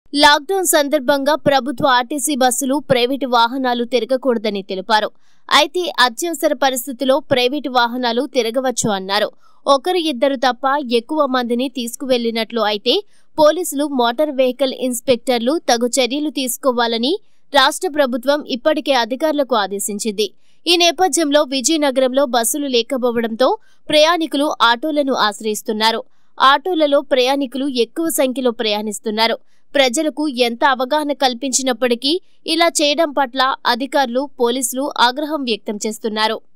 lockdown సందర్భంగా ప్రభుత్వ RTC బస్సులు ప్రైవేటు వాహనాలు తిరగకూడదని తెలిపారు అయితే అత్యవసర పరిస్థితిలో ప్రైవేటు వాహనాలు తిరగవచ్చు అన్నారు ఒకరు ఇద్దరు తప్ప ఎక్కువ మందిని తీసుకువెళ్లినట్లు అయితే పోలీసులు మోటార్ వెహికల్ ఇన్స్పెక్టర్లు తగు చర్యలు తీసుకోవాలని రాష్ట్ర ప్రభుత్వం ఇప్పటికే అధికారులకు ఆదేశించింది ఈ నేపథ్యంలో విజయనగరంలో బస్సులు లేకపోవడంతో ప్రయాణికులు ఆటోలను ఆశ్రయిస్తున్నారు ఆటోలలో ప్రయాణికులు ఎక్కువ సంఖ్యలో ప్రయాణిస్తున్నారు ప్రజలకు ఎంత అవగాహన కల్పించినప్పటికీ ఇలా చేయడం పట్ల అధికారులు పోలీసులు ఆగ్రహం వ్యక్తం చేస్తున్నారు